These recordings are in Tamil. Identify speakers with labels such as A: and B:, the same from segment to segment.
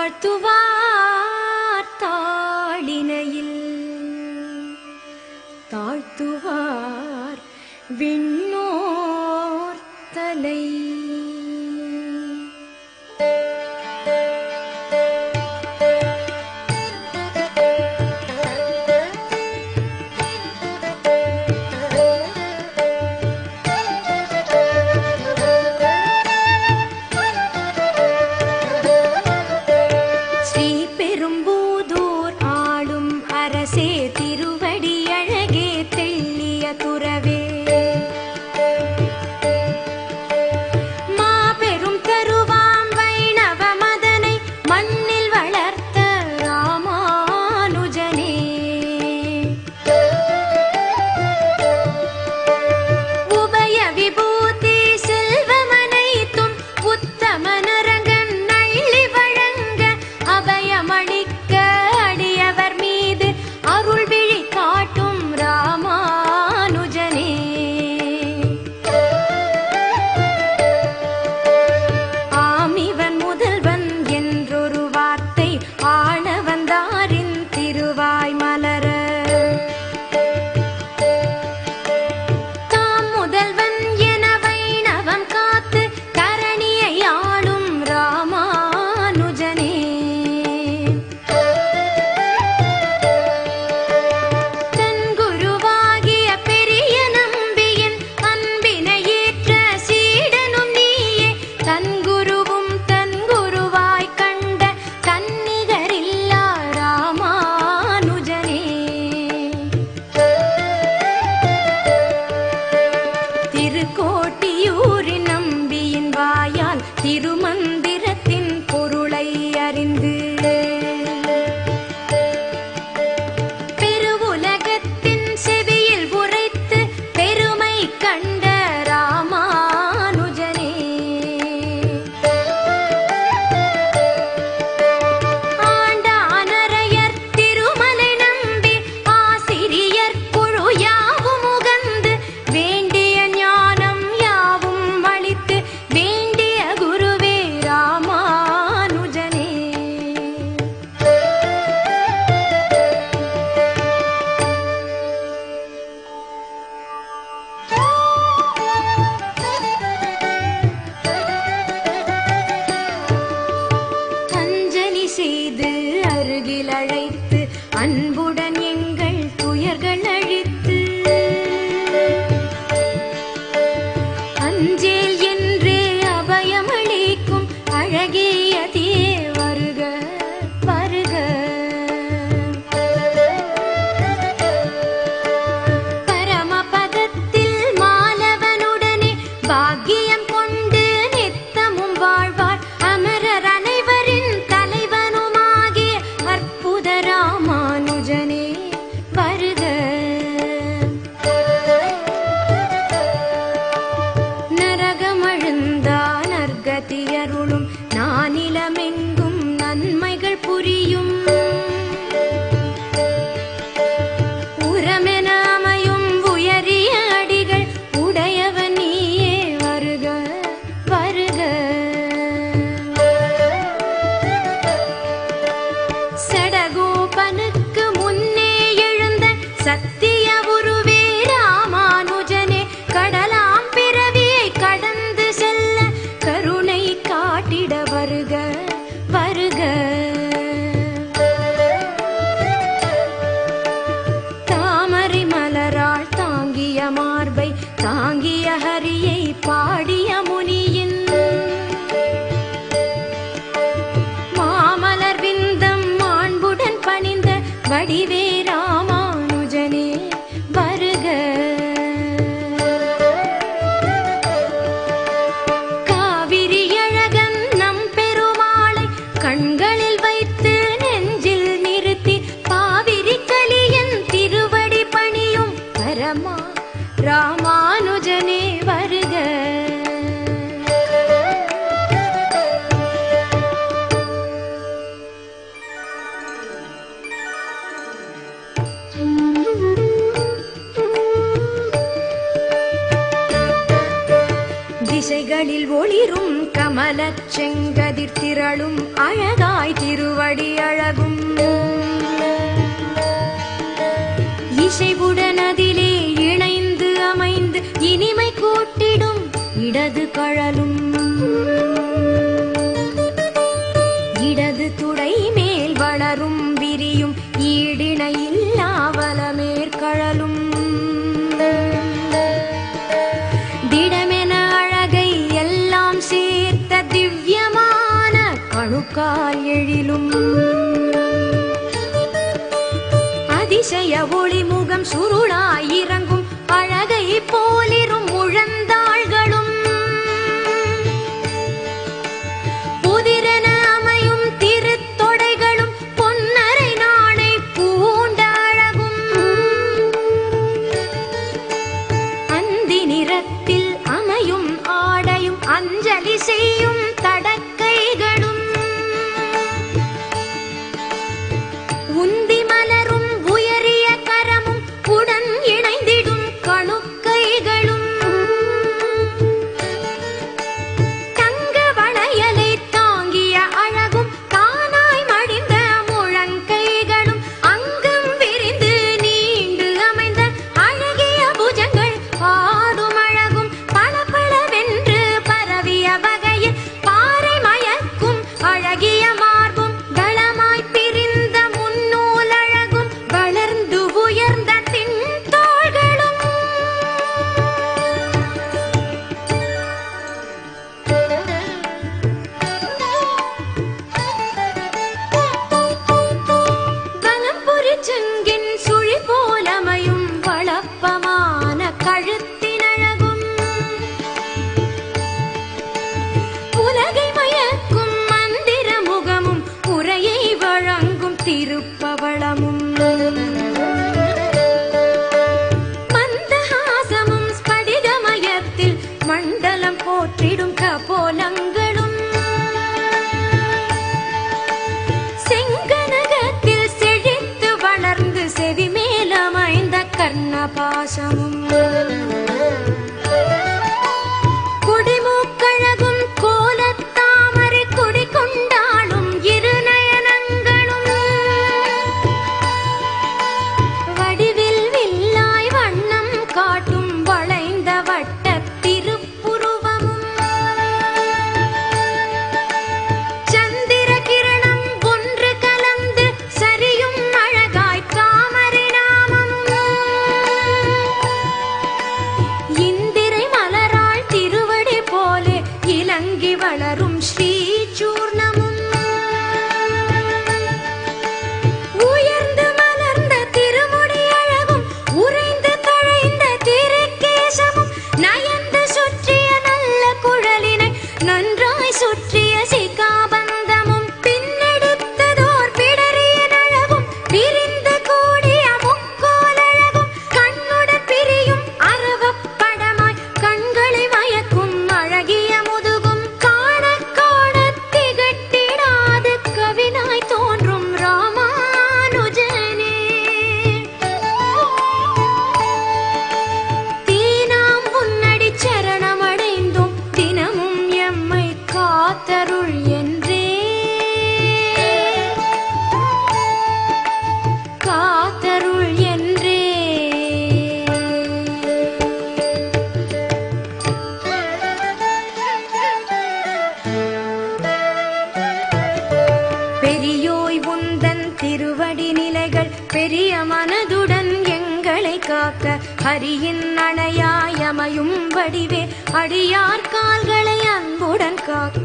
A: தாழ்த்துவார் தாளினையில் தாழ்த்துவார் விண்ணோர் தலை ஸ்ரீ பெரும்பூதூர் ஆளும் அரசே திருவடி அழகே தெள்ளிய துறவே மாபெரும் கருவாம் வைணவ மதனை மண்ணில் வளர்த்த ராமானுஜனே உபய விபூதி செல்வமனைத்தும் உத்தமனரங்கன் நள்ளி வழங்க அபயமளிக்க அடியவர் மீது அருள் விழி காட்டும் ராமானுஜனே ஆமிவன் முதல்வன் என்றொரு வார்த்தை ஆள வந்தாரின் திருவாய் மலர தாம் முதல்வன் என வைணவம் காத்து தரணியை ஆளும் ராமானுஜனே தன் குருவாகிய பெரிய நம்பியின் அன்பினை ஏற்ற சீடனும் நீயே தன் குருவும் தன் குருவாய் கண்ட தன்னிகரில்லா ராமானுஜனே திருக்கோட்டியூரின் நம்பியின் வாயால் திருமந்திரத்தின் பொருளை அறிந்து பெருவுலகத்தின் செவியில் உரைத்து பெருமை கண்ட ராமானுஜனே ஆண்டானரையர் திருமலை நம்பி ஆசிரியர் குழு யாவும் உகந்து வேண்டிய ஞானம் யாவும் அளித்து வேண்டிய குருவே ராமானுஜனே அஞ்சலி செய்து அருகில் அழைத்து அன்புடன் எங்கள் துயர்கள் அழித்து அஞ்சேல் என்றே அபயமளிக்கும் அழகிய தே வருக வருக பரமபதத்தில் மாலவனுடனே பாக்கியம் கொண்டு நித்தமும் வாழ்வார் அமரர் அனைவரின் தலைவனுமாகிய அற்புத ராமானுஜனே வருக நரகமழுந்தான் நற்கதியருளும் நானிலமெங்கும் நன்மைகள் புரியும் உரமென அமையும் உயரிய அடிகள் உடையவன் நீயே வருக வருக சடகோபனுக்கு முன்னே எழுந்த சத்திய உருவே ராமானுஜனே கடலாம் பிறவியை கடந்து செல்ல கருணை காட்டிட வருக வருக தாமரை மலராள் தாங்கிய மார்பை தாங்கிய ஹரியை பாடிய முனியின் மாமலர் விந்தம் மாண்புடன் பணிந்த வடிவே ராமானுஜனே வருக காவிரி அழகன் நம் பெருமாளை கண்களில் வைத்து நெஞ்சில் நிறுத்தி காவிரி கலியன் திருவடி பணியும் பரமா ராமானுஜனே வருக திசைகளில் ஒளிரும் கமலச் செங்கதிர் கதிர்த்திரளும் அழகாய் திருவடி அழகும் இசைவுடன் அதிலே இணைந்து அமைந்து இனிமை கூட்டிடும் இடது கழலும் இடது துடை மேல் வளரும் விரியும் ஈடிணையில்லா வலமேற்கழலும் திடமென அழகை எல்லாம் சேர்த்த திவ்யமான கணுக்கால் எழிலும் அதிசய ஒளிமுகம் சுருளாய் இறங்கும் அழகை போலிரும் முழந்தாள்களும் புதிரென அமையும் திருத்தொடைகளும் பொன்னரை நாணை பூண்ட அழகும் அந்தி நிறத்தில் அமையும் ஆடையும் அஞ்சலி செய்யும் தடக்கைகளும் உந்தி மலரும் உயரிய கரமும் உடன் இணைந்திடும் கணுக்கைகளும் தங்க வளையலை தாங்கிய அழகும் தானாய் மடிந்த முழங்கைகளும் அங்கம் விரிந்து நீண்டு அமைந்த அழகிய புஜங்கள் ஆடும் அழகும் பளபளவென்று பரவிய வகையில் பாறை மயக்கும் அழகிய மார்பும் வளமாய் பிரிந்த முன்னூல் அழகும் வளர்ந்து உயர்ந்த தின்தோள்களும் வலம்புரி செங்கின் சுழி போலமையும் வளப்பமான கழுத்தினழகும் உலகை மயக்கும் மந்திர முகமும் உரையை வழங்கும் திருப்பவளமும் மந்தஹாசமும் ஸ்படிகமயத்தில் மண்டலம் போற்றிடும் கபோலங்களும் செங்கனகத்தில் செழித்து வளர்ந்து செவி மேலமைந்த கர்ணபாசமும் குடிமூக்கழகும் கோலத்தாமரை குடி கொண்டாலும் இரு நயனங்களும் வடிவில் வில்லாய் வண்ணம் காட்டும் வளைந்த வட்ட திருப்புருவமும் சந்திர கிரணம் ஒன்று கலந்து சரியும் அழகாய் தாமரை நாமமும் இந்திரை மலராள் திருவடி போலே இலங்கி வளரும் ஸ்ரீ சூர்ணமும் உயர்ந்து மலர்ந்த திருமுடி அழகும் உறைந்து தழைந்த திருக்கேசமும் நயந்து சுற்றிய நல்ல குழலினை நன்றாய் சுற்றிய சிகாபந்தமும் பின்னெடுத்ததோர் பிடரிய அழகும் பிரிந்து கூடிய முக்கோலழகும் கண்ணுடன் பிரியும் அரவப்படமாய் கண்களை மயக்கும் அழகிய முதுகும் காண காண திகட்டிடாது கவினாய் தோன்றும் ராமானுஜனே தீனாம் உன்னடி சரணமடைந்தோம் தினமும் எம்மை காத்தருள் என்றே காத்தருள் என்றே பெரியோய் உந்தன் திருவடி நிலைகள் பெரிய மனதுடன் எங்களை காக்க ஹரியின் அணையாயமையும் வடிவே அடியார் கால்களை அன்புடன் காக்க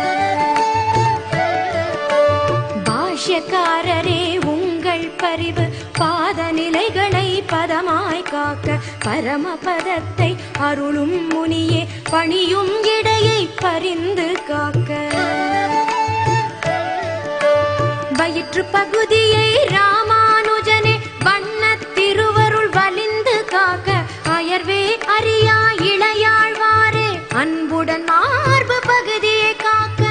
A: பாஷ்யக்காரரே உங்கள் பரிவு பாத நிலைகளை பதமாய் காக்க பரமபதத்தை அருளும் முனியே பணியும் இடையை பரிந்து காக்க வயிற்று பகுதியை ராமானுஜனே வண்ணத் திருவருள் வலிந்து காக்க அயர்வே அறியா இளையாழ்வாரே அன்புடன் மார்பு பகுதியை காக்க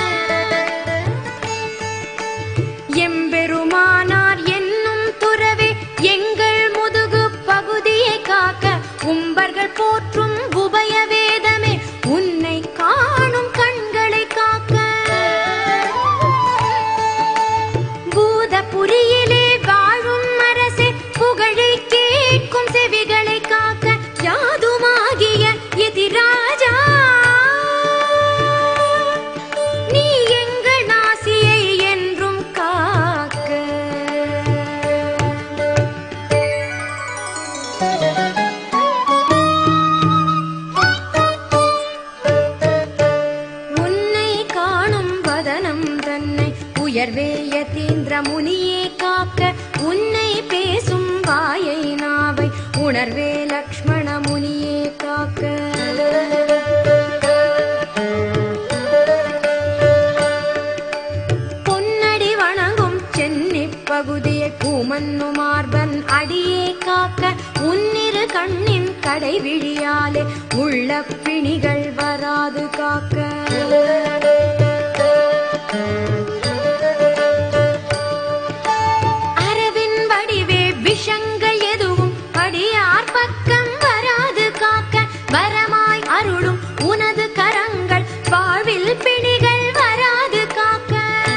A: எம்பெருமானார் என்னும் துறவே எங்கள் முதுகு பகுதியை காக்க உம்பர்கள் போற்றும் உபய வேதமே உன்னை காணும் கண்களை காக்க உயர்வே யதீந்திர முனியே காக்க உன்னை பேசும் வாயை நாவை உணர்வே லக்ஷ்மண முனியே காக்க பொன்னடி வணங்கும் சென்னி பகுதியை பூமன்னு மார்பன் அடியே காக்க உன்னிரு கண்ணின் கடை விழியாலே உள்ள பிணிகள் வராது காக்க அரவின் வடிவே விஷங்கள் எதுவும் அடியார் பக்கம் வராது காக்க வரமாய் அருளும் உனது கரங்கள் வாழ்வில் பிணிகள் வராது காக்க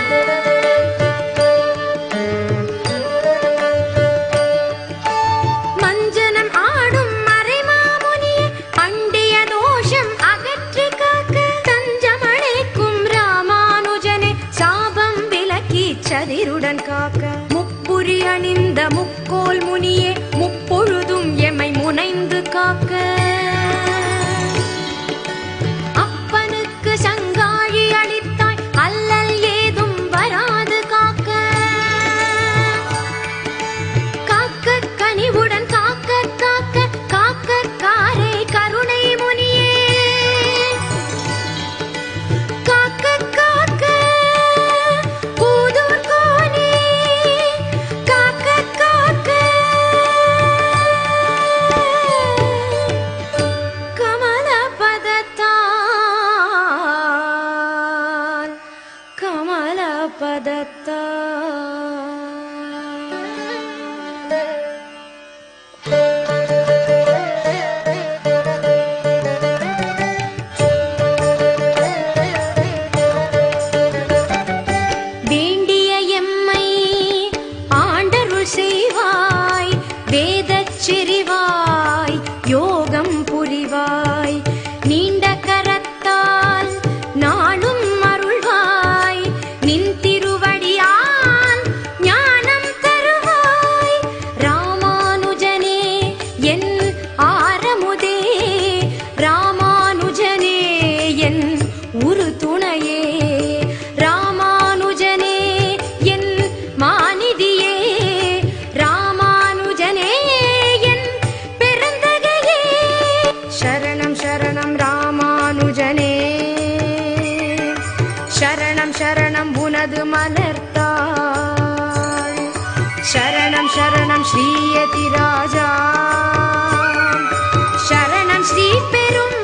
A: மஞ்சனம் ஆடும் மறைமாமுனியே அண்டிய தோஷம் அகற்றி காக்க தஞ்சமழைக்கும் ராமானுஜனே சாபம் விலக்கி சதிருடன் காக்க முப்புரி அணிந்த முக்கோல் முனியே முப்பொழுதும் எம்மை முனைந்து காக்க அப்பனுக்கு சங்காழி அளித்தாய் அல்லல் ஏதும் வராது காக்க காக்க கனிவுடன் காக்க காக்க காக்க காரை கருணை முனியே காக்க காக்க கூதூர் கோனே காக்க காக்க கமல பதத்தால் கமல பதத்தால் வேண்டிய எம்மை ஆண்டருள் செய்வாய் வேதச் செறிவாய் யோகம் புரிவாய் நீண்ட கரத்தால் நாளும் அருள்வாய் நின் திருவடியால் ஞானம் தருவாய் ராமானுஜனே என் ஆரமுதே ராமானுஜனே என் உரு துணையே ராமானுஜனே என் மாநிதியே ராமானுஜனே என் பெருந்தகையே சரணம் சரணம் ராமானுஜனே சரணம் சரணம் உனது மலர்த்தாள் சரணம் சரணம் ஸ்ரீயதி ராஜா சரணம் ஸ்ரீ பெரும்